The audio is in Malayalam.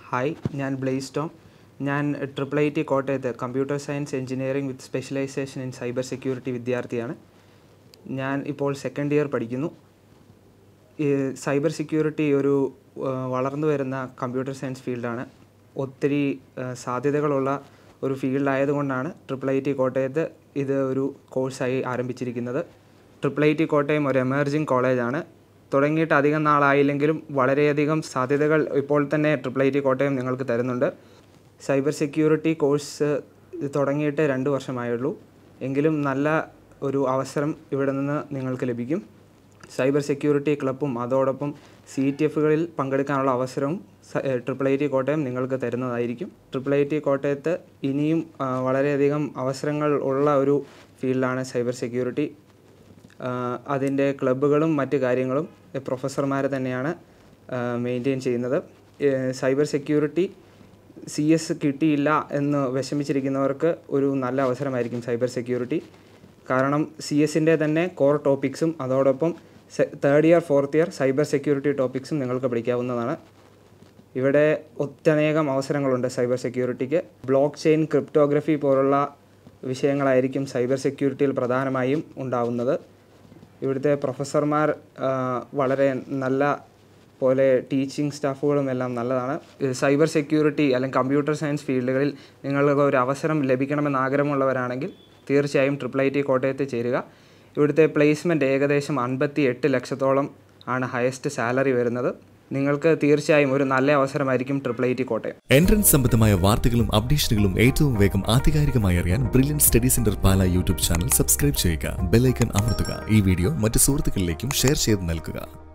ഹായ് ഞാൻ ബ്ലേസ് ടോം ഞാൻ ട്രിപ്പിൾ ഐ ടി കോട്ടയത്ത് computer science engineering with specialisation in cyber security വിദ്യാർത്ഥിയാണ് ഞാൻ ഇപ്പോൾ സെക്കൻഡ് ഇയർ പഠിക്കുന്നു ഈ സൈബർ സെക്യൂരിറ്റി ഒരു ആ, വളർന്നു വരുന്ന കമ്പ്യൂട്ടർ സയൻസ് ഫീൽഡാണ് ഒത്തിരി ആ, സാധ്യതകളുള്ള ഒരു ഫീൽഡായതുകൊണ്ടാണ് ട്രിപ്പിൾ ഐ ടി കോട്ടയത്ത് ഇത് ഒരു കോഴ്സായി ആരംഭിച്ചിരിക്കുന്നത് ട്രിപ്പിൾ ഐ ടി കോട്ടയം ഒരു എമർജിങ് കോളേജാണ് തുടങ്ങിയിട്ട് അധികം നാളായില്ലെങ്കിലും വളരെയധികം സാധ്യതകൾ ഇപ്പോൾ തന്നെ ട്രിപ്പിൾ ഐ ടി കോട്ടയം നിങ്ങൾക്ക് തരുന്നുണ്ട് സൈബർ സെക്യൂരിറ്റി കോഴ്സ് ഇത് തുടങ്ങിയിട്ട് രണ്ട് വർഷമായുള്ളൂ എങ്കിലും നല്ല ഒരു അവസരം ഇവിടെ നിന്ന് നിങ്ങൾക്ക് ലഭിക്കും സൈബർ സെക്യൂരിറ്റി ക്ലബ്ബും അതോടൊപ്പം സി ടി എഫുകളിൽ പങ്കെടുക്കാനുള്ള അവസരവും ട്രിപ്പിൾ ഐ ടി കോട്ടയം നിങ്ങൾക്ക് തരുന്നതായിരിക്കും ട്രിപ്പിൾ ഐ ടി കോട്ടയത്ത് ഇനിയും ആ, വളരെയധികം അവസരങ്ങൾ ഉള്ള ഒരു ഫീൽഡാണ് സൈബർ സെക്യൂരിറ്റി അതിൻ്റെ ക്ലബ്ബുകളും മറ്റ് കാര്യങ്ങളും പ്രൊഫസർമാർ തന്നെയാണ് മെയിൻറ്റെയിൻ ചെയ്യുന്നത് ഏഹ് സൈബർ സെക്യൂരിറ്റി സി എസ് കിട്ടിയില്ല എന്ന് വിഷമിച്ചിരിക്കുന്നവർക്ക് ഒരു നല്ല അവസരമായിരിക്കും സൈബർ സെക്യൂരിറ്റി കാരണം സി എസിൻ്റെ തന്നെ കോർ ടോപ്പിക്സും അതോടൊപ്പം third year fourth year cyber security ടോപ്പിക്സും നിങ്ങൾക്ക് പഠിക്കാവുന്നതാണ് ഇവിടെ ഒട്ടനേകം അവസരങ്ങളുണ്ട് സൈബർ സെക്യൂരിറ്റിക്ക് ബ്ലോക്ക് ചെയിൻ ക്രിപ്റ്റോഗ്രഫി പോലുള്ള വിഷയങ്ങളായിരിക്കും സൈബർ സെക്യൂരിറ്റിയിൽ പ്രധാനമായും ഉണ്ടാവുന്നത് ഇവിടുത്തെ പ്രൊഫസർമാർ ആ, വളരെ നല്ല പോലെ ടീച്ചിങ് സ്റ്റാഫുകളും എല്ലാം നല്ലതാണ് ഇത് സൈബർ സെക്യൂരിറ്റി അല്ലെങ്കിൽ കമ്പ്യൂട്ടർ സയൻസ് ഫീൽഡുകളിൽ നിങ്ങൾക്ക് ഒരു അവസരം ലഭിക്കണമെന്ന് ആഗ്രഹമുള്ളവരാണെങ്കിൽ തീർച്ചയായും ട്രിപ്പിൾ ഐ ടി കോട്ടയത്ത് ചേരുക ഇവിടുത്തെ പ്ലേസ്മെൻറ്റ് ഏകദേശം അൻപത്തി എട്ട് ലക്ഷത്തോളം ആണ് ഹയസ്റ്റ് സാലറി വരുന്നത് നിങ്ങൾക്ക് തീർച്ചയായും ഒരു നല്ല അവസരമായിരിക്കും triple I T Kottayam entrance സംബന്ധമായ വാർത്തകളും അപ്ഡേഷനുകളും ഏറ്റവും വേഗം ആധികാരികമായി അറിയാൻ Brilliant Study Centre Pala YouTube channel subscribe ചെയ്യുക ബെല്ലൈക്കൺ അമർത്തുക ഈ വീഡിയോ മറ്റ് സുഹൃത്തുക്കളിലേക്കും ഷെയർ ചെയ്ത് നൽകുക